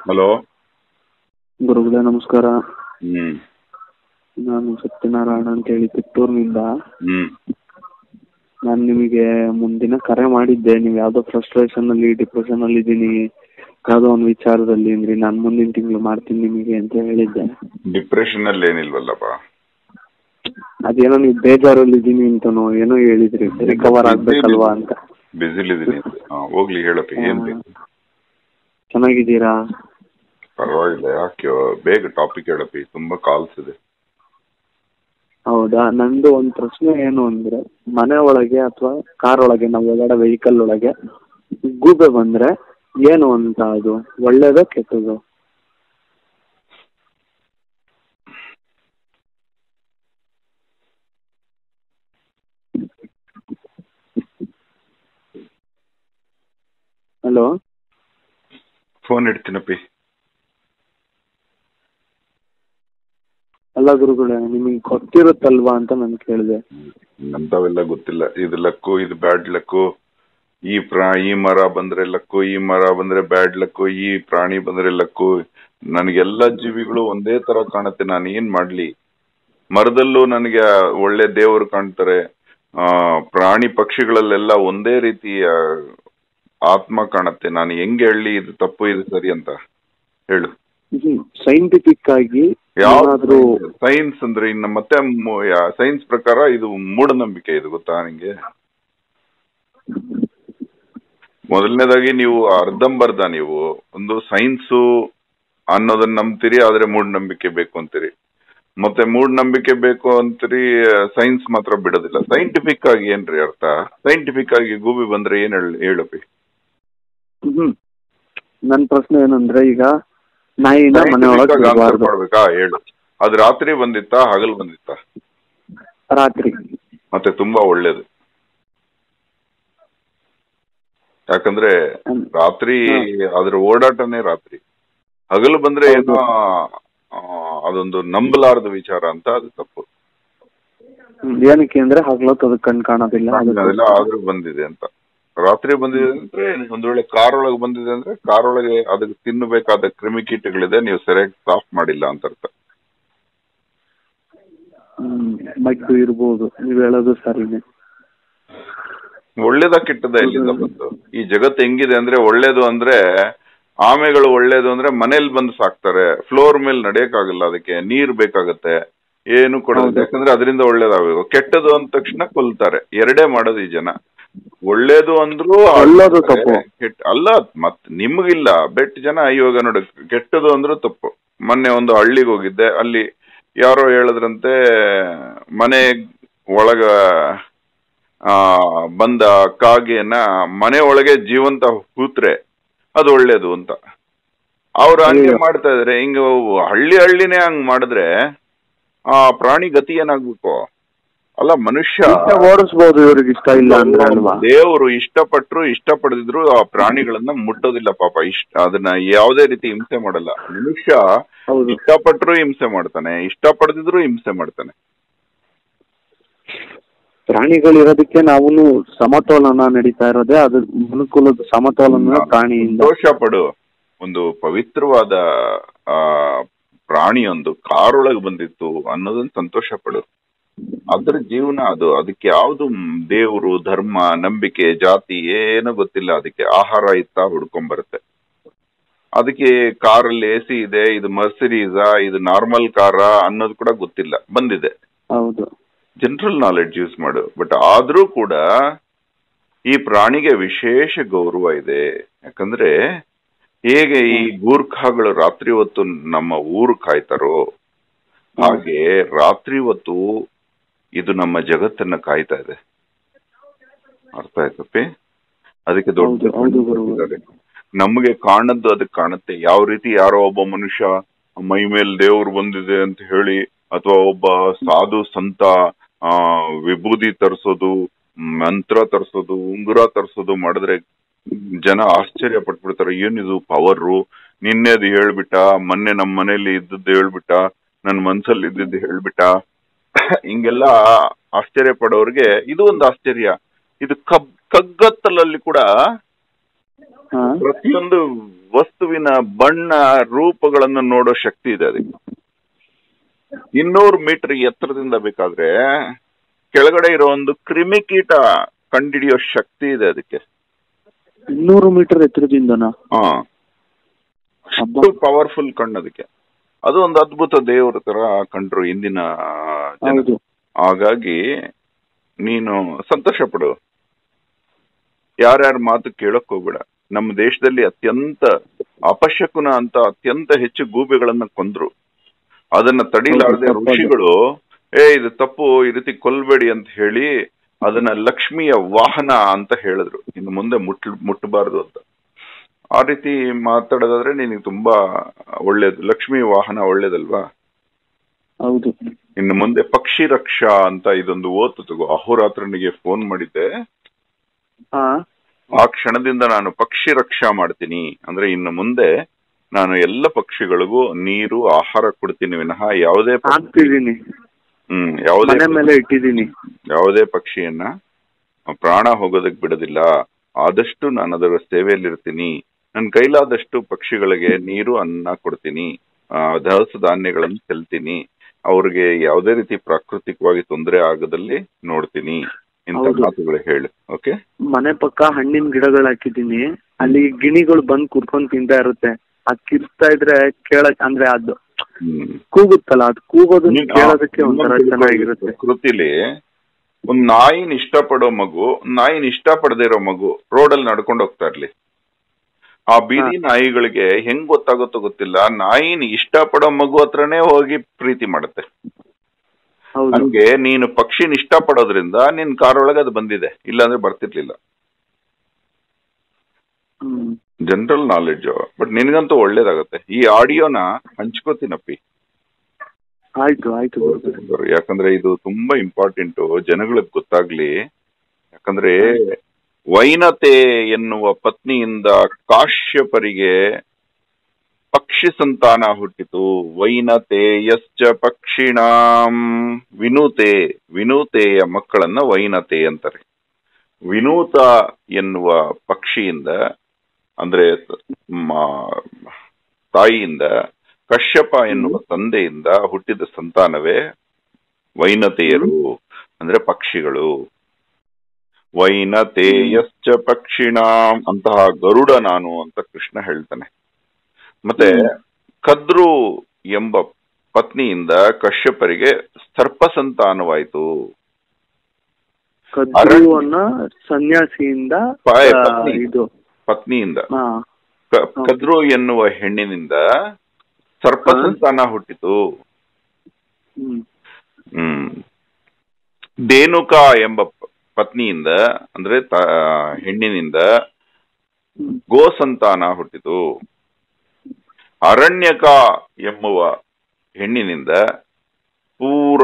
Hello ಗುರುಗಳೇ ನಮಸ್ಕಾರ ಹ್ಮ್ ನಾನು ಸತ್ಯನಾರಾಯಣ ಅಂತ ಹೇಳಿ ಕಿತ್ತೂರಿನಿಂದ ಹ್ಮ್ ನಾನು ನಿಮಗೆ ಮುಂದಿನ ಕರೆ ಮಾಡಿದ್ದೆ ನೀವು ಯಾವುದೋ ಫ್ರಸ್ಟ್ರೇಷನ್ ಅಲ್ಲಿ ಡಿಪ್ರೆಷನ್ ಅಲ್ಲಿ ಇದ್ದೀನಿ ಯಾವುದೋ ಒಂದು ವಿಚಾರದಲ್ಲಿ ಅಂದ್ರಿ ನಾನು ಮುಂದಿನ ತಿಂಗಳು ಮಾಡ್ತೀನಿ ನಿಮಗೆ ಅಂತ ಹೇಳಿದ್ದೆ ಡಿಪ್ರೆಷನ್ ಅಲ್ಲಿ ಏನಿಲ್ವಲ್ಲಪ್ಪ ಅದೇನೋ ನೀವು ಬೇಜಾರಲ್ಲಿ ಇದ್ದೀನಿ ಅಂತನೋ ಏನೋ ಹೇಳಿದ್ರಿ ರಿಕವರ್ ಆಗ್ಬೇಕಲ್ವಾ ಅಂತ ಬಿಸಿಲಿದ್ದೀನಿ ಹಾ ಹೋಗ್ಲಿ ಹೇಳಪ್ಪ ಏನ್ ಬೇಕು ಚೆನ್ನಾಗಿದ್ದೀರಾ ಪರವಾಗಿಲ್ಲ ಯಾಕೆ ಬೇಗ ಟಾಪಿಕ್ ಹೇಳಪ್ಪಿ ತುಂಬಾ ಕಾಲ್ಸ್ ಇದೆ ಹೌದಾ ನಂದು ಒಂದು ಪ್ರಶ್ನೆ ಏನು ಅಂದ್ರೆ ಮನೆ ಒಳಗೆ ಅಥವಾ ಕಾರ್ ಒಳಗೆ ನಾವು ಓಡಾಡೋ ವೆಹಿಕಲ್ ಒಳಗೆ ಗೂಬೆ ಬಂದ್ರೆ ಏನು ಅಂತ ಅದು ಒಳ್ಳೇದೋ ಕೆಟ್ಟದೋ ಹಲೋ ಫೋನ್ ಇಡ್ತೀನಪ್ಪಿ ಅಲ್ಲ ಗುರುಗಳೇ ನಿಮಗೆ ಗೊತ್ತಿರುತ್ತಲ್ವಾ ಅಂತ ನಾನು ಕೇಳಿದೆ ನಮ್ತಾವೆಲ್ಲ ಗೊತ್ತಿಲ್ಲ ಇದು ಲಕ್ಕು ಇದು ಬ್ಯಾಡ್ ಲಕ್ಕು ಈ ಪ್ರಾ ಈ ಮರ ಬಂದ್ರೆ ಲಕ್ಕು ಈ ಮರ ಬಂದ್ರೆ ಬ್ಯಾಡ್ ಲಕ್ಕು ಈ ಪ್ರಾಣಿ ಬಂದ್ರೆ ಲಕ್ಕು ನನಗೆಲ್ಲ ಜೀವಿಗಳು ಒಂದೇ ತರ ಕಾಣುತ್ತೆ ನಾನು ಏನ್ ಮಾಡ್ಲಿ ಮರದಲ್ಲೂ ನನಗೆ ಒಳ್ಳೆ ದೇವರು ಕಾಣ್ತಾರೆ ಆ ಪ್ರಾಣಿ ಪಕ್ಷಿಗಳಲ್ಲೆಲ್ಲ ಒಂದೇ ರೀತಿಯ ಆತ್ಮ ಕಾಣುತ್ತೆ ನಾನು ಹೆಂಗೆ ಹೇಳಿ ಇದು ತಪ್ಪು ಇದು ಸರಿ ಅಂತ ಹೇಳು ಸೈಂಟಿಫಿಕ್ ಆಗಿ ಏನಾದ್ರೂ ಸೈನ್ಸ್ ಅಂದ್ರೆ ಇನ್ನು ಮತ್ತೆ ಸೈನ್ಸ್ ಪ್ರಕಾರ ಇದು ಮೂಢನಂಬಿಕೆ ಇದು ಗೊತ್ತಾ ನಿಂಗೆ ಮೊದಲನೇದಾಗಿ ನೀವು ಅರ್ಧಂಬರ್ಧ ನೀವು ಒಂದು ಸೈನ್ಸು ಅನ್ನೋದನ್ನ ನಂಬ್ತೀರಿ ಆದ್ರೆ ಮೂಢನಂಬಿಕೆ ಬೇಕು ಅಂತೀರಿ ಮತ್ತೆ ಮೂಢನಂಬಿಕೆ ಬೇಕು ಅಂತೀರಿ ಸೈನ್ಸ್ ಮಾತ್ರ ಬಿಡೋದಿಲ್ಲ ಸೈಂಟಿಫಿಕ್ ಆಗಿ ಏನ್ರಿ ಅರ್ಥ ಸೈಂಟಿಫಿಕ್ ಆಗಿ ಗೂಬಿ ಬಂದ್ರೆ ಏನ್ ಹೇಳಿ ಹೇಳಪ್ಪಿ ಹ್ಮ್ ನನ್ನ ಪ್ರಶ್ನೆ ಏನಂದ್ರೆ ಈಗ ನಾಯಿನ ಮನೆ ಒಳಗೆ Scientific ಆಗಿ answer ಬಿಡಬಾರ್ದು ಮಾಡ್ಬೇಕಾ ಹೇಳು ಅದು ರಾತ್ರಿ ಬಂದಿತ್ತಾ ಹಗಲ್ ಬಂದಿತ್ತಾ ರಾತ್ರಿ ಮತ್ತೆ ತುಂಬಾ ಒಳ್ಳೇದು ಯಾಕಂದ್ರೆ ಹ್ಮ್. ರಾತ್ರಿ ಅದ್ರ ಓಡಾಟನೇ ರಾತ್ರಿ ಹಗಲು ಬಂದ್ರೆ ಏನೋ ಆ, ಅದೊಂದು ನಂಬಲಾರದ ವಿಚಾರ ಅಂತ ಅದು ತಪ್ಪು ಹ್ಮ್. ಏನಕ್ಕೆ ಅಂದ್ರೆ ಹಗಲೊತ್ತು ಅದಕ್ಕೆ ಕಣ್ ಕಾಣೋದಿಲ್ಲ ಅದಕ್ಕೆ. ಅದೆಲ್ಲ ಆದ್ರೂ ಬಂದಿದೆ ಅಂತ ರಾತ್ರಿ ಬಂದಿದೆ ಅಂದ್ರೆ ಒಂದ್ ವೇಳೆ ಕಾರ್ ಒಳಗೆ ಬಂದಿದೆ ಅಂದ್ರೆ ಕಾರ್ ಒಳಗೆ ಅದಕ್ಕೆ ತಿನ್ನಬೇಕಾದ ಕ್ರಿಮಿಕೀಟಗಳಿದೆ ನೀವು ಸರಿಯಾಗಿ ಸಾಫ್ ಮಾಡಿಲ್ಲ ಅಂತ ಅರ್ಥ ಹ್ಮ್ ಮದ್ದು ಇರ್ಬೋದು ನೀವ್ ಹೇಳೋದು ಸರಿನೇ ಒಳ್ಳೇದ ಕೆಟ್ಟದ ಎಲ್ಲಿಂದ ಬಂತು ಈ ಜಗತ್ತು ಹೆಂಗಿದೆ ಅಂದ್ರೆ ಒಳ್ಳೇದು ಅಂದ್ರೆ ಆಮೆಗಳು ಒಳ್ಳೇದು ಅಂದ್ರೆ ಮನೇಲಿ ಬಂದು ಸಾಕ್ತಾರೆ ಫ್ಲೋರ್ ಮೇಲೆ ನಡೆಯಕ್ಕಾಗಲ್ಲ ಅದಕ್ಕೆ ನೀರ್ ಬೇಕಾಗತ್ತೆ ಏನು ಕೊಡೋದು ಹೌದು. ಯಾಕಂದ್ರೆ ಅದರಿಂದ ಒಳ್ಳೇದಾಗಬೇಕು ಕೆಟ್ಟದು ಅಂದ ತಕ್ಷಣ ಕೊಲ್ತಾರೆ ಎರಡೇ ಮಾಡೋದು ಈ ಜನ ಒಳ್ಳೇದು ಅಂದ್ರೂ ಒಳ್ಳೇದು ಆಡ್ತಾರೆ. ತಪ್ಪು. ಕೆಟ್ಟ ಅಲ್ಲ ಮತ್ ನಿಮ್ಗಿಲ್ಲ ಬೆಟ್ ಜನ ಇವಾಗ ನೋಡಿ ಕೆಟ್ಟದು ಅಂದ್ರೂ ತಪ್ಪು ಮೊನ್ನೆ ಒಂದು ಹಳ್ಳಿಗೆ ಹೋಗಿದ್ದೆ ಅಲ್ಲಿ ಯಾರೋ ಹೇಳಿದ್ರಂತೆ ಮನೆ ಒಳಗ ಆ ಬಂದ ಕಾಗೆನ ಮನೆ ಒಳಗೆ ಜೀವಂತ ಹೂತ್ರೆ ಅದು ಒಳ್ಳೇದು ಅಂತ ಅವ್ರು ಹಂಗೆ ಅಯ್ಯೋ. ಮಾಡ್ತಾ ಇದಾರೆ ಹಿಂಗ ಹಳ್ಳಿ ಹಳ್ಳಿನೇ ಹಂಗ್ ಮಾಡಿದ್ರೆ ಆ ಪ್ರಾಣಿ ಗತಿ ಏನಾಗ್ಬೇಕು ಅಲ್ಲ ಮನುಷ್ಯ ಇಷ್ಟ ಓಡಿಸ್ಬೋದು ಇವ್ರಿಗೆ ಇಷ್ಟ ಇಲ್ಲ ಅಂದ್ರೆ ಅಲ್ವಾ ದೇವರು ಇಷ್ಟಪಟ್ರು ಇಷ್ಟಪಡದಿದ್ರು ಆ ಪ್ರಾಣಿಗಳನ್ನ ಮುಟ್ಟೋದಿಲ್ಲ ಪಾಪ ಇಷ್ಟ ಅದನ್ನ ಯಾವುದೇ ರೀತಿ ಹಿಂಸೆ ಮಾಡಲ್ಲ ಮನುಷ್ಯ ಹೌದು ಇಷ್ಟಪಟ್ರು ಹಿಂಸೆ ಮಾಡ್ತಾನೆ ಇಷ್ಟಪಡದಿದ್ರು ಹಿಂಸೆ ಮಾಡ್ತಾನೆ ಪ್ರಾಣಿಗಳಿರೋದಕ್ಕೆ ನಾವು ಸಮತೋಲನ ನಡೀತಾ ಇರೋದೇ ಅದು ಮನುಕುಲದ ಸಮತೋಲನ ಪ್ರಾಣಿಯಿಂದ ಸಂತೋಷ ಪಡು ಒಂದು ಪವಿತ್ರವಾದ ಆ ಪ್ರಾಣಿಯೊಂದು ಕಾರೊಳಗೆ ಬಂದಿತ್ತು ಅನ್ನೋದನ್ನ ಸಂತೋಷ ಪಡು ಅದ್ರ ಜೀವನ ಅದು ಅದಕ್ಕೆ ಯಾವ್ದು ದೇವರು ಧರ್ಮ ನಂಬಿಕೆ ಜಾತಿ ಏನೂ ಗೊತ್ತಿಲ್ಲ ಅದಕ್ಕೆ ಆಹಾರ ಇತ್ತ ಹುಡ್ಕೊಂಡ್ ಬರುತ್ತೆ ಅದಕ್ಕೆ ಕಾರಲ್ಲಿ ಎ ಸಿ ಇದೆ ಇದು ಮರ್ಸಿಡೀಸಾ ಇದು ನಾರ್ಮಲ್ ಕಾರಾ ಅನ್ನೋದು ಕೂಡ ಗೊತ್ತಿಲ್ಲ ಬಂದಿದೆ ಹೌದು ಜನರಲ್ ನಾಲೆಡ್ಜ್ ಯೂಸ್ ಮಾಡು ಬಟ್ ಆದ್ರೂ ಕೂಡ ಈ ಪ್ರಾಣಿಗೆ ವಿಶೇಷ ಗೌರವ ಇದೆ ಯಾಕಂದ್ರೆ ಹೇಗೆ ಈ ಗೂರ್ಖಾಗಳು ರಾತ್ರಿ ಹೊತ್ತು ನಮ್ಮ ಊರು ಕಾಯ್ತಾರೋ ಹಾಗೆ ರಾತ್ರಿ ಹೊತ್ತು ಇದು ನಮ್ಮ ಜಗತ್ತನ್ನ ಕಾಯ್ತಾ ಇದೆ ಅರ್ಥ ಆಯ್ತಪ್ಪಿ ಅದಕ್ಕೆ ದೊಡ್ಡ ಹೌದು, ಹೌದು ಗುರು. ಇದ್ದಾರೆ. ನಮಗೆ ಕಾಣದ್ದು ಅದಕ್ಕೆ ಕಾಣುತ್ತೆ ಯಾವ ರೀತಿ ಯಾರೋ ಒಬ್ಬ ಮನುಷ್ಯ ಮೈ ಮೇಲೆ ದೇವ್ರು ಬಂದಿದೆ ಅಂತ ಹೇಳಿ ಅಥವಾ ಒಬ್ಬ ಸಾಧು ಸಂತ ಆ ವಿಭೂದಿ ತರಿಸೋದು ಮಂತ್ರ ತರಿಸೋದು ಉಂಗುರ ತರಿಸೋದು ಮಾಡಿದ್ರೆ ಜನ ಆಶ್ಚರ್ಯ ಪಟ್ಬಿಡ್ತಾರೆ ಏನಿದು ಪವರು ನಿನ್ನೆದು ಹೇಳ್ಬಿಟ್ಟ ಮೊನ್ನೆ ನಮ್ಮ ಮನೇಲಿ ಇದ್ದದ್ದು ಹೇಳ್ಬಿಟ್ಟ ನನ್ನ ಮನ್ಸಲ್ಲಿ ಇದ್ದದ್ದು ಹೇಳ್ಬಿಟ್ಟ ಹಿಂಗೆಲ್ಲ ಆಶ್ಚರ್ಯ ಪಡೋರ್ಗೆ ಇದು ಒಂದು ಆಶ್ಚರ್ಯ ಇದು ಕಬ್ ಕಗ್ಗತ್ತಲಲ್ಲಿ ಕೂಡ ಹಾ ಪ್ರತಿಯೊಂದು ವಸ್ತುವಿನ ಬಣ್ಣ ರೂಪಗಳನ್ನು ನೋಡೋ ಶಕ್ತಿ ಇದೆ ಅದಕ್ಕೆ ಇನ್ನೂರು ಮೀಟರ್ ಎತ್ತರದಿಂದ ಬೇಕಾದ್ರೆ ಕೆಳಗಡೆ ಇರೋ ಒಂದು ಕ್ರಿಮಿಕೀಟ ಕಂಡಿಡಿಯೋ ಶಕ್ತಿ ಇದೆ ಅದಕ್ಕೆ ಇನ್ನೂರು ಮೀಟರ್ ಎತ್ತರದಿಂದನಾ ಹಾ ಹಬ್ಬ ಅಷ್ಟು ಪವರ್ಫುಲ್ ಕಣ್ಣು ಅದಕ್ಕೆ ಅದು ಒಂದು ಅದ್ಭುತ ದೇವರ ತರ ಕಂಡ್ರು ಇಂದಿನ ಜನ ಹೌದು ಹಾಗಾಗಿ ನೀನು ಸಂತೋಷ ಪಡು ಯಾರ್ಯಾರ ಮಾತು ಕೇಳಕ್ ಹೋಗ್ಬೇಡ ನಮ್ಮ ದೇಶದಲ್ಲಿ ಅತ್ಯಂತ ಅಪಶಕುನ ಅಂತ ಅತ್ಯಂತ ಹೆಚ್ಚು ಗೂಬೆಗಳನ್ನ ಕೊಂದ್ರು ಅದನ್ನ ತಡಿಲಾರದೆ ಹೌದು, ತಪ್ಪದು. ಋಷಿಗಳು ಏ ಇದು ತಪ್ಪು ಈ ರೀತಿ ಕೊಲ್ಬೇಡಿ ಅಂತ ಹೇಳಿ ಅದನ್ನ ಲಕ್ಷ್ಮಿಯ ವಾಹನ ಅಂತ ಹೇಳಿದ್ರು ಇನ್ನು ಮುಂದೆ ಮುಟ್ ಮುಟ್ಟಬಾರದು ಅಂತ ಆ ರೀತಿ ಮಾತಾಡೋದಾದ್ರೆ ನಿನಗೆ ತುಂಬಾ ಒಳ್ಳೇದು ಲಕ್ಷ್ಮಿ ವಾಹನ ಒಳ್ಳೇದಲ್ವಾ ಹೌದು ಇನ್ನು ಮುಂದೆ ಪಕ್ಷಿ ರಕ್ಷಾ ಅಂತ ಇದೊಂದು ಓತು ತಗೋ ಅಹೋರಾತ್ರನಿಗೆ ಫೋನ್ ಮಾಡಿದ್ದೆ ಹಾ ಆ ಕ್ಷಣದಿಂದ ನಾನು ಪಕ್ಷಿ ರಕ್ಷಾ ಮಾಡ್ತೀನಿ ಅಂದ್ರೆ ಇನ್ನು ಮುಂದೆ ನಾನು ಎಲ್ಲ ಪಕ್ಷಿಗಳಿಗೂ ನೀರು ಆಹಾರ ಕೊಡ್ತೀನಿ ವಿನಃ ಯಾವುದೇ ಪಕ್ಷಿ- ಹಾಕ್ತಿದೀನಿ ಹ್ಮ್ ಯಾವುದೇ ಮನೆ ಮೇಲೆ ಇಟ್ಟಿದೀನಿ ಯಾವುದೇ ಪಕ್ಷಿಯನ್ನ ಪ್ರಾಣ ಹೋಗೋದಕ್ ಬಿಡೋದಿಲ್ಲ ಆದಷ್ಟು ನಾನು ಅದರ ಸೇವೆಯಲ್ಲಿರ್ತೀನಿ ನನ್ನ ಕೈಲಾದಷ್ಟು ಪಕ್ಷಿಗಳಿಗೆ ನೀರು ಅನ್ನ ಕೊಡ್ತೀನಿ ಆ, ದವಸ ಧಾನ್ಯಗಳನ್ನು ಚೆಲ್ತೀನಿ ಅವ್ರಿಗೆ ಯಾವುದೇ ರೀತಿ ಪ್ರಾಕೃತಿಕವಾಗಿ ತೊಂದರೆ ಆಗದಲ್ಲಿ ನೋಡ್ತೀನಿ ಇಂಥ ಹೌದು. ಮಾತುಗಳು ಹೇಳು ಓಕೆ ಮನೆ ಪಕ್ಕ ಹಣ್ಣಿನ ಗಿಡಗಳು ಹಾಕಿದೀನಿ ಅಲ್ಲಿ ಗಿಣಿಗಳು ಬಂದ್ ಕುರ್ಕೊಂಡ್ ತಿಂತಾ ಇರುತ್ತೆ ಅದ್ ಕಿರ್ಸ್ತಾ ಇದ್ರೆ ಕೇಳಕ್ ಅಂದ್ರೆ ಅದು ಹ್ಮ್ ಕೂಗುತ್ತಲ್ಲ ಅದು ಕೂಗೋದನ್ನ ನೀನ್- ಆ, ಕೇಳೋದಕ್ಕೆ ಒಂಥರ ಇನ್ನೊಂದು ಚೆನ್ನಾಗಿರುತ್ತೆ ಪ್ರಕೃತಿಲಿ ಒಂದ್ ನಾಯಿನ ಇಷ್ಟಪಡೋ ಮಗು ನಾಯಿನ ಇಷ್ಟಪಡದೇ ಇರೋ ಮಗು ರೋಡಲ್ಲಿ ನಡ್ಕೊಂಡು ಹೋಗ್ತಾ ಇರ್ಲಿ ಆ ಬೀದಿ ನಾಯಿಗಳಿಗೆ ಹೆಂಗ್ ಗೊತ್ತಾಗುತ್ತೋ ಗೊತ್ತಿಲ್ಲ ನಾಯಿನ ಇಷ್ಟಪಡೋ ಮಗು ಹತ್ರನೇ ಹೋಗಿ ಪ್ರೀತಿ ಮಾಡುತ್ತೆ ಹೌದು ಹಂಗೆ ನೀನು ಪಕ್ಷಿನ ಇಷ್ಟಪಡೋದ್ರಿಂದ ನಿನ್ ಕಾರ್ ಒಳಗೆ ಅದು ಬಂದಿದೆ ಇಲ್ಲಾಂದ್ರೆ ಬರ್ತಿರ್ಲಿಲ್ಲ ಹ್ಮ್ ಜನರಲ್ ನಾಲೆಡ್ಜ್ ಬಟ್ ನಿನಗಂತೂ ಒಳ್ಳೇದಾಗತ್ತೆ ಈ ಆಡಿಯೋನ ಹಂಚ್ಕೋತೀನಪ್ಪಿ ಆಯ್ತು ಆಯ್ತು ಗುರುಗಳೇ. ಯಾಕಂದ್ರೆ ಇದು ತುಂಬಾ ಇಂಪಾರ್ಟೆಂಟ್ ಜನಗಳಿಗೆ ಗೊತ್ತಾಗ್ಲಿ ಯಾಕಂದ್ರೆ ವೈನತೆ ಎನ್ನುವ ಪತ್ನಿಯಿಂದ ಕಾಶ್ಯಪರಿಗೆ ಪಕ್ಷಿ ಸಂತಾನ ಹುಟ್ಟಿತು ವೈನತೆ ಯಶ್ಚ ಪಕ್ಷಿಣಾಂ ವಿನೂತೆ ವಿನೂತೆಯ ಮಕ್ಕಳನ್ನ ವೈನತೆ ಅಂತಾರೆ ವಿನೂತ ಎನ್ನುವ ಪಕ್ಷಿಯಿಂದ ಅಂದ್ರೆ ಮ- ತಾಯಿಯಿಂದ ಕಶ್ಯಪ ಎನ್ನುವ ತಂದೆಯಿಂದ ಹುಟ್ಟಿದ ಸಂತಾನವೇ ವೈನತೆಯರು ಅಂದ್ರೆ ಪಕ್ಷಿಗಳು ವೈನತೇಯಶ್ಚ ಪಕ್ಷಿಣಾಂ ಅಂತಹ ಗರುಡ ನಾನು ಅಂತ ಕೃಷ್ಣ ಹೇಳ್ತಾನೆ ಮತ್ತೆ ಕದ್ರು ಎಂಬ ಪತ್ನಿಯಿಂದ ಕಶ್ಯಪರಿಗೆ ಸರ್ಪ ಸಂತಾನವಾಯಿತು ಕದ್ರು ಅನ್ನೋ ಸನ್ಯಾಸಿಯಿಂದ ಪಾಯ ಆ, ಪತ್ನಿ. ಇದು ಪತ್ನಿಯಿಂದ ಹಾ ಕ- ಕದ್ರು ಎನ್ನುವ ಹೆಣ್ಣಿನಿಂದ ಸರ್ಪ ಹಾ. ಸಂತಾನ ಹುಟ್ಟಿತು ಹ್ಮ್ ಹ್ಮ್ ದೇನುಕ ಎಂಬ ಪ- ಪತ್ನಿಯಿಂದ ಅಂದ್ರೆ ತ- ಹೆಣ್ಣಿನಿಂದ ಹ್ಮ್ ಗೋ ಸಂತಾನ ಹುಟ್ಟಿತು ಅರಣ್ಯಕ ಎಂಬುವ ಹೆಣ್ಣಿನಿಂದ ಪೂರ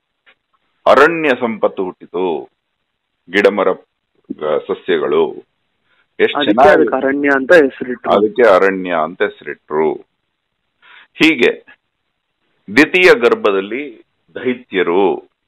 ಅರಣ್ಯ ಸಂಪತ್ತು ಹುಟ್ಟಿತು ಗಿಡಮರ ಆ, ಸಸ್ಯಗಳು ಎಷ್ಟು ಅದಕ್ಕೆ ಚೆನ್ನಾಗಿ ಅದಕ್ಕೆ ಅರಣ್ಯ ಅಂತ ಹೆಸರಿಟ್ರು ಅದಕ್ಕೆ ಅರಣ್ಯ ಅಂತ ಹೆಸರಿಟ್ರು ಹೀಗೆ ದ್ವಿತೀಯ ಗರ್ಭದಲ್ಲಿ ದೈತ್ಯರು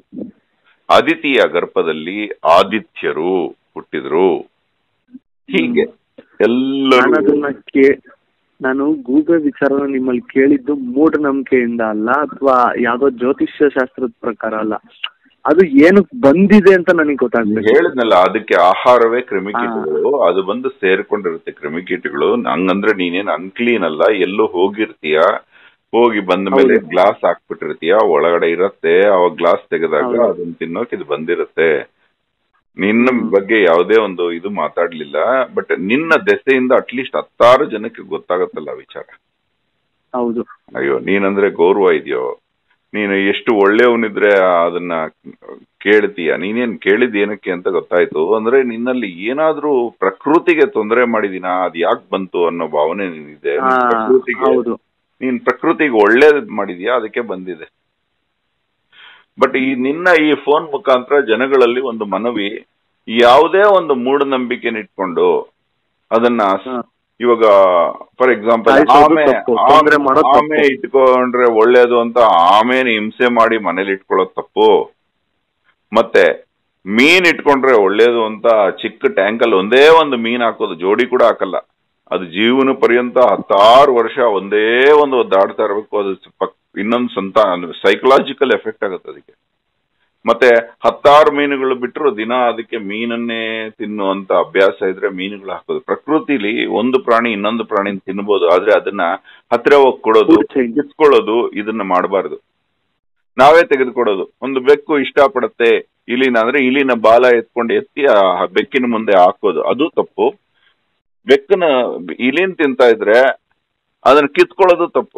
ಅದಿತಿಯ ಗರ್ಭದಲ್ಲಿ ಆದಿತ್ಯರು ಹುಟ್ಟಿದ್ರು ಹೀಗೆ ನಾನು ಎಲ್ಲರೂ ಅದನ್ನ ಕೇ ನಾನು ಗೂಗಲ್ ವಿಚಾರನ ನಿಮ್ಮಲ್ಲಿ ಕೇಳಿದ್ದು ಮೂಢನಂಬಿಕೆಯಿಂದ ಅಲ್ಲ ಅಥವಾ ಯಾವ್ದೋ ಜ್ಯೋತಿಷ್ಯ ಶಾಸ್ತ್ರದ ಪ್ರಕಾರ ಅಲ್ಲ ಅದು ಏನಕ್ ಬಂದಿದೆ ಅಂತ ನನಗೆ ಗೊತ್ತಾಗ್ಬೇಕು ಹೇಳಿದ್ನಲ್ಲ ಅದಕ್ಕೆ ಆಹಾರವೇ ಕ್ರಿಮಿಕೀಟಗಳು ಅದು ಬಂದು ಸೇರ್ಕೊಂಡಿರುತ್ತೆ ಕ್ರಿಮಿಕೀಟಗಳು ಹಂಗಂದ್ರೆ ನೀನೇನ್ ಅನ್ಕ್ಲೀನ್ ಅಲ್ಲ ಎಲ್ಲೋ ಹೋಗಿರ್ತೀಯ ಹೋಗಿ ಬಂದ ಮೇಲೆ ಹೌದು. ಗ್ಲಾಸ್ ಹಾಕ್ಬಿಟ್ಟಿರ್ತೀಯ ಒಳಗಡೆ ಇರತ್ತೆ ಅವಾಗ ಗ್ಲಾಸ್ ತೆಗೆದಾಗ ಹೌದು. ಅದನ್ನ ತಿನ್ನೋಕ್ ಇದು ಬಂದಿರುತ್ತೆ ನಿನ್ನ ಹ್ಮ್. ಬಗ್ಗೆ ಯಾವುದೇ ಒಂದು ಇದು ಮಾತಾಡ್ಲಿಲ್ಲ ಬಟ್ ನಿನ್ನ ದೆಸೆಯಿಂದ ಅಟ್ಲೀಸ್ಟ್ ಹತ್ತಾರು ಜನಕ್ಕೆ ಗೊತ್ತಾಗತ್ತಲ್ಲ ಆ ವಿಚಾರ ಹೌದು ಅಯ್ಯೋ ನೀನಂದ್ರೆ ಗೌರವ ಇದೆಯೋ ನೀನು ಎಷ್ಟು ಒಳ್ಳೆಯವನಿದ್ರೆ ಅದನ್ನ ಕೇಳ್ತೀಯ ನೀನೇನ್ ಕೇಳಿದ್ ಏನಕ್ಕೆ ಅಂತ ಗೊತ್ತಾಯ್ತು ಅಂದ್ರೆ ನಿನ್ನಲ್ಲಿ ಏನಾದ್ರೂ ಪ್ರಕೃತಿಗೆ ತೊಂದರೆ ಮಾಡಿದಿನ ಅದ್ ಯಾಕೆ ಬಂತು ಅನ್ನೋ ಭಾವನೆ ನಿನ್ನಿದೆ ಹಾ, ನೀನ್ ಪ್ರಕೃತಿಗೆ ಹೌದು ನೀನ್ ಪ್ರಕೃತಿಗೆ ಒಳ್ಳೇದ್ ಮಾಡಿದ್ಯಾ ಅದಕ್ಕೆ ಬಂದಿದೆ ಬಟ್ ಈ ನಿನ್ನ ಈ ಫೋನ್ ಮುಖಾಂತರ ಜನಗಳಲ್ಲಿ ಒಂದು ಮನವಿ ಯಾವುದೇ ಒಂದು ಮೂಢನಂಬಿಕೆನ ಇಟ್ಕೊಂಡು ಅದನ್ನ ಹಾ. ಇವಾಗ ಫಾರ್ ಎಕ್ಸಾಂಪಲ್ ಸಾಯಿಸೋದು ಆಮೆ ತಪ್ಪು, ತೊಂದ್ರೆ ಆಮೆ- ಮಾಡೋದು ಆಮೆ ತಪ್ಪು. ಇಟ್ಕೊಂಡ್ರೆ ಒಳ್ಳೇದು ಅಂತ ಆಮೆನ ಹಿಂಸೆ ಮಾಡಿ ಮನೇಲಿ ಇಟ್ಕೊಳ್ಳೋದು ತಪ್ಪು ಮತ್ತೆ ಮೀನ್ ಇಟ್ಕೊಂಡ್ರೆ ಒಳ್ಳೇದು ಅಂತ ಚಿಕ್ಕ ಟ್ಯಾಂಕ್ ಅಲ್ಲಿ ಒಂದೇ ಒಂದು ಮೀನ್ ಹಾಕೋದು ಜೋಡಿ ಕೂಡ ಹಾಕಲ್ಲ ಅದು ಜೀವನ ಪರ್ಯಂತ ಹತ್ತಾರು ವರ್ಷ ಒಂದೇ ಒಂದು ಒದ್ದಾಡ್ತಾ ಇರಬೇಕು ಅದು ಪಕ್- ಇನ್ನೊಂದು ಸಂತಾನ ಸೈಕಲಾಜಿಕಲ್ ಎಫೆಕ್ಟ್ ಆಗುತ್ತೆ ಅದಕ್ಕೆ ಮತ್ತೆ ಹತ್ತಾರು ಮೀನುಗಳು ಬಿಟ್ಟರು ದಿನ ಅದಕ್ಕೆ ಮೀನನ್ನೇ ತಿನ್ನುವಂತ ಅಭ್ಯಾಸ ಇದ್ರೆ ಮೀನುಗಳು ಹಾಕೋದು ಪ್ರಕೃತಿಲಿ ಒಂದು ಪ್ರಾಣಿ ಇನ್ನೊಂದು ಪ್ರಾಣಿನ ತಿನ್ಬೋದು ಆದ್ರೆ ಅದನ್ನ ಹತ್ತಿರ ಹೋಗಿ ಕೊಡೋದು Food chain. ಕಿತ್ಕೊಳ್ಳೋದು ಇದನ್ನ ಮಾಡಬಾರ್ದು ನಾವೇ ತೆಗೆದುಕೊಡೋದು ಒಂದು ಬೆಕ್ಕು ಇಷ್ಟಪಡುತ್ತೆ ಇಲಿನ ಅಂದ್ರೆ ಇಲಿನ ಬಾಲ ಎತ್ಕೊಂಡು ಎತ್ತಿ ಆ ಬೆಕ್ಕಿನ ಮುಂದೆ ಹಾಕೋದು ಅದು ತಪ್ಪು ಬೆಕ್ಕನ ಇಲಿನ್ ತಿಂತ ಇದ್ರೆ ಅದನ್ನ ಕಿತ್ಕೊಳ್ಳೋದು ತಪ್ಪು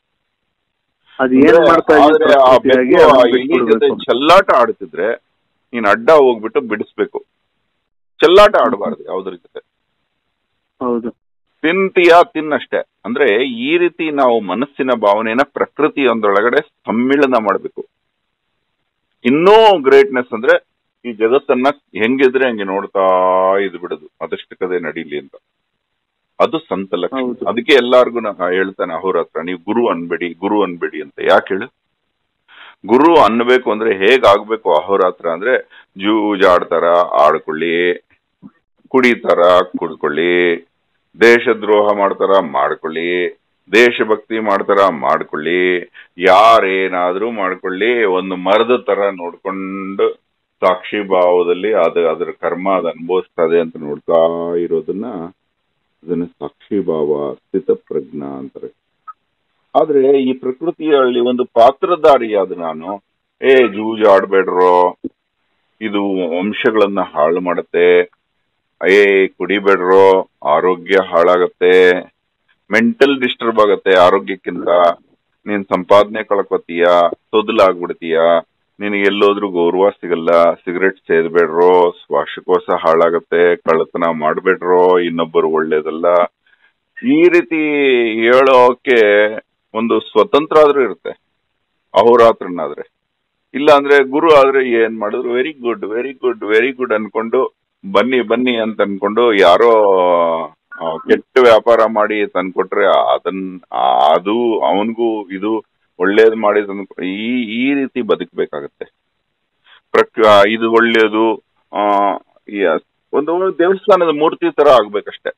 ಅದ್ ಏನ್ ಮಾಡ್ತಾ ಇದೆ ಆದ್ರೆ ಆ ಪ್ರಕೃತಿಯಾಗಿ ಬೆಕ್ಕು ಆ ಅದನ್ನ ಇಲಿ ಜೊತೆ ಬಿಟ್ಬಿಡ್ಬೇಕು. ಚೆಲ್ಲಾಟ ಆಡ್ತಿದ್ರೆ ನೀನ್ ಅಡ್ಡ ಹೋಗ್ಬಿಟ್ಟು ಬಿಡಿಸ್ಬೇಕು ಚೆಲ್ಲಾಟ ಆಡಬಾರ್ದು ಯಾವ್ದ್ರ ಜೊತೆ ಹೌದು ತಿಂತೀಯಾ ತಿನ್ನಷ್ಟೇ ಅಂದ್ರೆ ಈ ರೀತಿ ನಾವು ಮನಸ್ಸಿನ ಭಾವನೆಯನ್ನ ಪ್ರಕೃತಿಯೊಂದೊಳಗಡೆ ಸಮ್ಮಿಳನ ಮಾಡಬೇಕು ಇನ್ನೂ ಗ್ರೇಟ್ನೆಸ್ ಅಂದ್ರೆ ಈ ಜಗತ್ತನ್ನ ಹೆಂಗಿದ್ರೆ ಹಂಗೆ ನೋಡ್ತಾ ಇದ್ ಬಿಡೋದು ಅದಷ್ಟು ಕದೆ ನಡೀಲಿ ಅಂತ ಅದು ಸಂತ ಲಕ್ಷಣ ಹೌದು. ಅದಕ್ಕೆ ಎಲ್ಲಾರ್ಗು ನಾ ಹೇಳ್ತಾನೆ ಅಹೋರಾತ್ರ ನೀವು ಗುರು ಅನ್ಬೇಡಿ ಗುರು ಅನ್ಬೇಡಿ ಅಂತ ಯಾಕೆ ಹೇಳು ಗುರು ಅನ್ಬೇಕು ಅಂದ್ರೆ ಹೇಗ್ ಆಗ್ಬೇಕು ಅಹೋರಾತ್ರ ಅಂದ್ರೆ ಜೂಜಾಡ್ತಾರ ಆಡ್ಕೊಳ್ಳಿ ಕುಡಿತಾರ ಕುಡ್ಕೊಳ್ಳಿ ದೇಶದ್ರೋಹ ಮಾಡ್ತಾರ ಮಾಡ್ಕೊಳ್ಳಿ ದೇಶಭಕ್ತಿ ಮಾಡ್ತಾರ ಮಾಡ್ಕೊಳ್ಳಿ ಯಾರೇನಾದ್ರೂ ಮಾಡ್ಕೊಳ್ಳಿ ಒಂದು ಮರದ ತರ ನೋಡ್ಕೊಂಡು ಸಾಕ್ಷಿ ಭಾವದಲ್ಲಿ ಅದು ಅದ್ರ ಕರ್ಮ ಅದು ಅನುಭವಿಸ್ತದೆ ಅಂತ ನೋಡ್ತಾ ಇರೋದನ್ನ ಅದನ್ನ ಸಾಕ್ಷಿ ಭಾವ ಸ್ಥಿತ ಪ್ರಜ್ಞ ಅಂತಾರೆ ಆದ್ರೆ ಈ ಪ್ರಕೃತಿಯಲ್ಲಿ ಒಂದು ಪಾತ್ರಧಾರಿಯಾದ ನಾನು ಏ ಜೂಜ್ ಆಡ್ಬೇಡ್ರೋ ಇದು ವಂಶಗಳನ್ನ ಹಾಳು ಮಾಡುತ್ತೆ ಏ ಕುಡಿಬೇಡ್ರೋ ಆರೋಗ್ಯ ಹಾಳಾಗತ್ತೆ ಮೆಂಟಲ್ ಡಿಸ್ಟರ್ಬ್ ಆಗತ್ತೆ ಆರೋಗ್ಯಕ್ಕಿಂತ ನೀನ್ ಸಂಪಾದನೆ ಕಳ್ಕೊತೀಯ ತೊದಲಾಗ್ಬಿಡ್ತೀಯ ನಿನಗೆ ಎಲ್ಲೋದ್ರೂ ಗೌರವ ಸಿಗಲ್ಲ ಸಿಗರೆಟ್ ಸೇದ್ಬೇಡ್ರೋ ಶ್ವಾಸಕೋಶ ಹಾಳಾಗತ್ತೆ ಕಳ್ಳತನ ಮಾಡ್ಬೇಡ್ರೋ ಇನ್ನೊಬ್ಬರು ಒಳ್ಳೇದಲ್ಲ ಈ ರೀತಿ ಹೇಳೋಕೆ ಒಂದು ಸ್ವತಂತ್ರ ಆದ್ರೂ ಇರುತ್ತೆ ಅಹೋರಾತ್ರನಾದ್ರೆ ಇಲ್ಲ ಅಂದ್ರೆ ಗುರು ಆದ್ರೆ ಏನ್ ಮಾಡಿದ್ರು very good very good very good ಅನ್ಕೊಂಡು ಬನ್ನಿ ಬನ್ನಿ ಅಂತ ಅನ್ಕೊಂಡು ಯಾರೋ ಆ, ಕೆಟ್ಟ ವ್ಯಾಪಾರ ಮಾಡಿ ತಂದ್ಕೊಟ್ರೆ ಅದನ್ ಆ, ಅದು ಅವನಿಗೂ ಇದು ಒಳ್ಳೇದ್ ಮಾಡಿ ತಂದ್ ಈ ಈ ರೀತಿ ಬದುಕಬೇಕಾಗತ್ತೆ ಪ್ರಕ್ ಆ, ಇದು ಒಳ್ಳೇದು ಆ ಈ ಒಂದು ದೇವಸ್ಥಾನದ ಮೂರ್ತಿ ತರ ಆಗ್ಬೇಕಷ್ಟೆ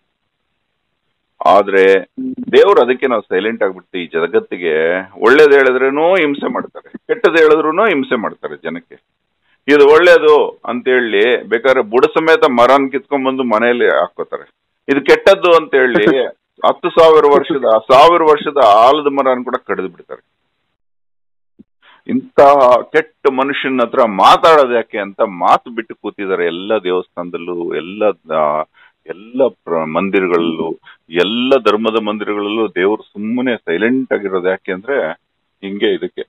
ಆದ್ರೆ ದೇವ್ರು ಅದಕ್ಕೆ ನಾವು ಸೈಲೆಂಟ್ ಆಗ್ಬಿಡ್ತೀವಿ ಈ ಜಗತ್ತಿಗೆ ಒಳ್ಳೇದ್ ಹೇಳಿದ್ರೇನೂ ಹಿಂಸೆ ಮಾಡ್ತಾರೆ ಕೆಟ್ಟದ್ ಹೇಳಿದ್ರು ಹಿಂಸೆ ಮಾಡ್ತಾರೆ ಜನಕ್ಕೆ ಇದು ಒಳ್ಳೇದು ಅಂತ ಹೇಳಿ ಬೇಕಾದ್ರೆ ಬುಡ ಸಮೇತ ಮರನ್ ಕಿತ್ಕೊಂಡ್ ಬಂದು ಮನೆಯಲ್ಲಿ ಹಾಕೋತಾರೆ ಇದು ಕೆಟ್ಟದ್ದು ಅಂತ ಹೇಳಿ ಹತ್ತು ಸಾವಿರ ವರ್ಷದ ಸಾವಿರ ವರ್ಷದ ಆಲದ ಮರನ್ ಕೂಡ ಕಡಿದು ಬಿಡ್ತಾರೆ ಇಂತ ಕೆಟ್ಟ ಮನುಷ್ಯನ ಹತ್ರ ಮಾತಾಡೋದು ಯಾಕೆ ಅಂತ ಮಾತು ಬಿಟ್ಟು ಕೂತಿದ್ದಾರೆ ಎಲ್ಲ ದೇವಸ್ಥಾನದಲ್ಲೂ ಎಲ್ಲ ದ- ಎಲ್ಲ ಪ್ರ- ಮಂದಿರಗಳಲ್ಲೂ ಎಲ್ಲ ಧರ್ಮದ ಮಂದಿರಗಳಲ್ಲೂ ದೇವರು ಸುಮ್ಮನೆ ಸೈಲೆಂಟ್ ಆಗಿರೋದು ಯಾಕೆ ಅಂದ್ರೆ ಹಿಂಗೆ ಇದಕ್ಕೆ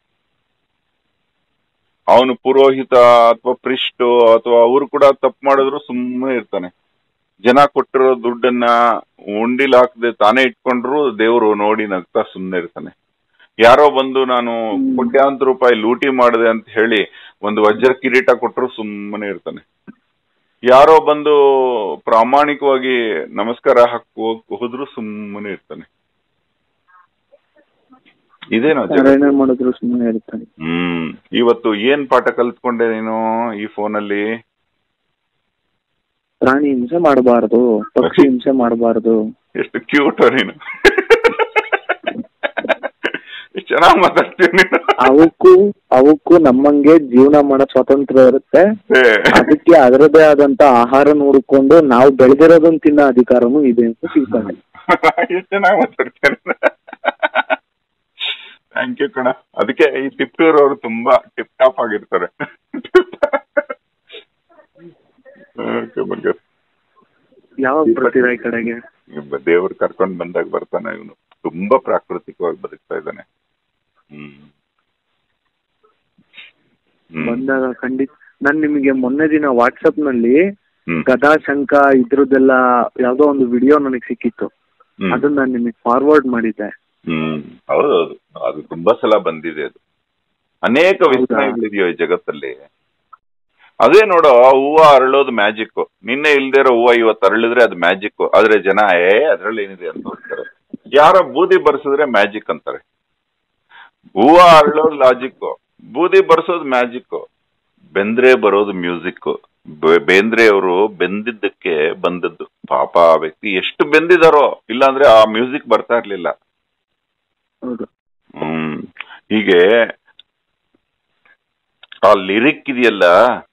ಅವನು ಪುರೋಹಿತ ಅಥವಾ ಪ್ರಿಸ್ಟ್ ಅಥವಾ ಅವರು ಕೂಡ ತಪ್ಪು ಮಾಡಿದ್ರು ಸುಮ್ಮನೆ ಇರ್ತಾನೆ ಜನ ಕೊಟ್ಟಿರೋ ದುಡ್ಡನ್ನ ಉಂಡಿಲ್ ಹಾಕದೆ ತಾನೇ ಇಟ್ಕೊಂಡ್ರು ದೇವರು ನೋಡಿ ನಗ್ತಾ ಸುಮ್ಮನೆ ಇರ್ತಾನೆ ಯಾರೋ ಬಂದು ನಾನು ಕೋಟ್ಯಾಂತರ ರೂಪಾಯಿ ಲೂಟಿ ಮಾಡಿದೆ ಅಂತ ಹೇಳಿ ಒಂದು ವಜ್ರ ಕಿರೀಟ ಕೊಟ್ಟರು ಸುಮ್ಮನೆ ಇರ್ತಾನೆ ಯಾರೋ ಬಂದು ಪ್ರಾಮಾಣಿಕವಾಗಿ ನಮಸ್ಕಾರ ಹಾಕಿ ಹೋದ್ರು ಸುಮ್ಮನೆ ಇರ್ತಾನೆ ಇದೇನೋ ಜಗತ್ತು. ಯಾರೇನೇ ಮಾಡಿದ್ರು ಸುಮ್ಮನೆ ಇರ್ತಾನೆ ಹ್ಮ್ ಇವತ್ತು ಏನ್ ಪಾಠ ಕಲ್ತ್ಕೊಂಡೆ ನೀನು ಈ ಫೋನಲ್ಲಿ ಪ್ರಾಣಿ ಹಿಂಸೆ ಮಾಡಬಾರ್ದು ಪಕ್ಷಿ ಹಿಂಸೆ ಮಾಡಬಾರ್ದು ಎಷ್ಟು ಕ್ಯೂಟ್ ನೀನು ಎಷ್ಟು ಚೆನ್ನಾಗ್ ಮಾತಾಡ್ತೀಯ ನೀನು ಅವಕ್ಕೂ ಅವಕ್ಕೂ ನಮ್ಮಂಗೆ ಜೀವನ ಮಾಡೋ ಸ್ವಾತಂತ್ರ್ಯ ಇರುತ್ತೆ ಏ, ಅದಕ್ಕೆ ಅದರದೇ ಆದಂತ ಆಹಾರ ನೋಡ್ಕೊಂಡು ನಾವು ಬೆಳೆದಿರೋದನ್ನ ತಿನ್ನೋ ಅಧಿಕಾರನೂ ಇದೆ ಅಂತ ತಿಳ್ಕೊಂಡೆ ಎಷ್ಟು ಚೆನ್ನಾಗ್ ಮಾತಾಡ್ತೀಯ ಥ್ಯಾಂಕ್ ಯು ಕಣ ಅದಕ್ಕೆ ಈ ತಿಪ್ಟೂರ್ ಅವರು ತುಂಬಾ ಟಿಪ್ ಟಾಪ್ ಆಗಿರ್ತಾರೆ Okay, ಬಂಗಾರ. ಯಾವಾಗ ಬರ್ತೀರಾ ಈ ಕಡೆಗೆ ಇವ್ನು ದೇವ್ರು ಕರ್ಕೊಂಡ್ ಬಂದಾಗ ಬರ್ತಾನೆ ಇವನು ತುಂಬಾ ಪ್ರಾಕೃತಿಕವಾಗಿ ಬದುಕ್ತಾ ಇದ್ದಾನೆ ಹ್ಮ್ ಹ್ಮ್. ಬಂದಾಗ ಖಂಡಿತ ನಾನ್ ನಿಮಗೆ ಮೊನ್ನೆ ದಿನ ವಾಟ್ಸಪ್ ನಲ್ಲಿ ಹ್ಮ್. ಗದಾ ಶಂಕ ಇದ್ರದ್ದೆಲ್ಲ ಯಾವ್ದೋ ಒಂದು ವಿಡಿಯೋ ನನಗೆ ಸಿಕ್ಕಿತ್ತು ಹ್ಮ್. ಅದನ್ನ ನಾನು ನಿಮಗೆ ಫಾರ್ವರ್ಡ್ ಮಾಡಿದ್ದೆ ಹ್ಮ್ ಹೌದೌದು ಅದು ತುಂಬಾ ಸಲ ಬಂದಿದೆ ಅದು ಅನೇಕ ಹೌದಾ? ವಿಸ್ಮಯಗಳಿದೆಯೋ ಈ ಜಗತ್ತಲ್ಲಿ ಅದೇ ನೋಡೋ ಹೂವ ಅರಳೋದು ಮ್ಯಾಜಿಕ್ ನಿನ್ನೆ ಇಲ್ದೇ ಇರೋ ಹೂವ ಇವತ್ತು ಅರಳಿದ್ರೆ ಅದು ಮ್ಯಾಜಿಕ್ ಆದ್ರೆ ಜನ ಏ ಅದ್ರಲ್ಲಿ ಏನಿದೆ ಅಂತ ಹೋಗ್ತಾರೆ ಯಾರೋ ಬೂದಿ ಬರ್ಸಿದ್ರೆ ಮ್ಯಾಜಿಕ್ ಅಂತಾರೆ ಹೂವ ಅರಳೋದು ಲಾಜಿಕ್ ಬೂದಿ ಬರ್ಸೋದು ಮ್ಯಾಜಿಕ್ ಬೆಂದ್ರೆ ಬರೋದು ಮ್ಯೂಸಿಕ್ ಬೆ- ಬೇಂದ್ರೆ ಅವರು ಬೆಂದಿದ್ದಕ್ಕೆ ಬಂದದ್ದು ಪಾಪ ಆ ವ್ಯಕ್ತಿ ಎಷ್ಟು ಬೆಂದಿದಾರೋ ಇಲ್ಲಾಂದ್ರೆ ಆ ಮ್ಯೂಸಿಕ್ ಬರ್ತಾ ಇರ್ಲಿಲ್ಲ ಹೌದು ಹ್ಮ್ ಹೀಗೆ ಆ ಲಿರಿಕ್ ಇದೆಯಲ್ಲ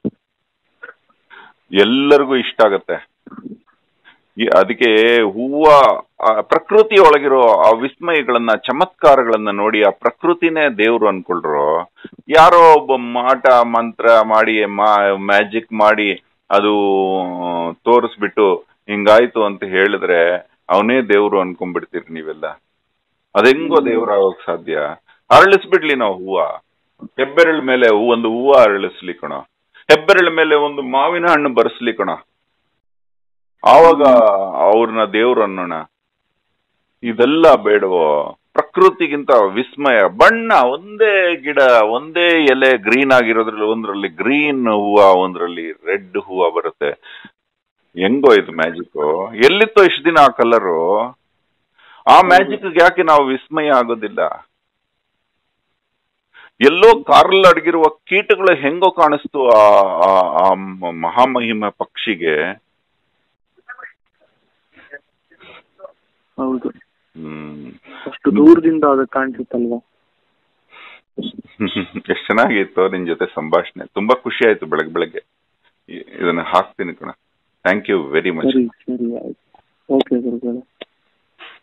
ಎಲ್ಲರಿಗೂ ಇಷ್ಟ ಆಗತ್ತೆ ಈ- ಅದಕ್ಕೆ ಹೂವ ಆ ಪ್ರಕೃತಿ ಒಳಗಿರೋ ಆ ವಿಸ್ಮಯಗಳನ್ನ ಚಮತ್ಕಾರಗಳನ್ನ ನೋಡಿ ಆ ಪ್ರಕೃತಿನೇ ದೇವ್ರು ಅನ್ಕೊಳ್ರು ಯಾರೋ ಒಬ್ಬ ಮಾಟ ಮಂತ್ರ ಮಾಡಿ ಮ್ಯಾಜಿಕ್ ಮಾಡಿ ಅದು ತೋರಿಸ್ಬಿಟ್ಟು ಹಿಂಗಾಯ್ತು ಅಂತ ಹೇಳಿದ್ರೆ ಅವನೇ ದೇವ್ರು ಅನ್ಕೊಂಡ್ಬಿಡ್ತೀರಿ ನೀವೆಲ್ಲ ಅದೆಂಗೋ ದೇವ್ರ ಆಗೋಕ್ ಸಾಧ್ಯ ಅರಳಿಸ್ಬಿಡ್ಲಿ ನಾವು ಹೂವ ಹೆಬ್ಬೆರಳ ಮೇಲೆ ಹೂ- ಒಂದು ಹೂವ ಅರಳಿಸ್ಲಿ ಕಣ ಹೆಬ್ಬೆರಳ ಮೇಲೆ ಒಂದು ಮಾವಿನ ಹಣ್ಣು ಬರ್ಸ್ಲಿ ಕಣ ಆವಾಗ ಅವ್ರನ್ನ ದೇವ್ರು ಅನ್ನೋಣ ಇದೆಲ್ಲ ಬೇಡವೋ ಪ್ರಕೃತಿಗಿಂತ ವಿಸ್ಮಯ ಬಣ್ಣ ಒಂದೇ ಗಿಡ ಒಂದೇ ಎಲೆ ಗ್ರೀನ್ ಆಗಿರೋದ್ರಲ್ಲಿ ಒಂದ್ರಲ್ಲಿ ಗ್ರೀನ್ ಹೂವ ಒಂದ್ರಲ್ಲಿ ರೆಡ್ ಹೂವ ಬರುತ್ತೆ ಹೆಂಗೋ ಇದು ಮ್ಯಾಜಿಕ್ ಎಲ್ಲಿತ್ತೋ ಇಷ್ಟು ದಿನ ಆ ಕಲರು ಆ ಮ್ಯಾಜಿಕ್ ಯಾಕೆ ನಾವು ವಿಸ್ಮಯ ಆಗೋದಿಲ್ಲ ಎಲ್ಲೋ ಕಾರಲ್ಲಿ ಅಡಗಿರುವ ಕೀಟಗಳು ಹೆಂಗೋ ಕಾಣಿಸ್ತು ಆ ಆ- ಆ ಮ- ಮಹಾಮಹಿಮ ಪಕ್ಷಿಗೆ ಹೌದು ಹ್ಮ್ ಅಷ್ಟು ದೂರದಿಂದ ಅದು ಕಾಣ್ತಿತ್ತಲ್ವಾ ಎಷ್ಟು ಚೆನ್ನಾಗಿತ್ತು ನಿನ್ ಜೊತೆ ಸಂಭಾಷಣೆ ತುಂಬಾ ಖುಷಿ ಆಯ್ತು ಬೆಳಗ್ಗೆ ಬೆಳಗ್ಗೆ ಇ- ಇದನ್ನ ಹಾಕ್ತೀನಿ ಕಣ ಥ್ಯಾಂಕ್ ಯು ವೆರಿ ಮಚ್ ಸರಿ ಸರಿ ಆಯ್ತು ಓಕೆ ಗುರುಗಳೇ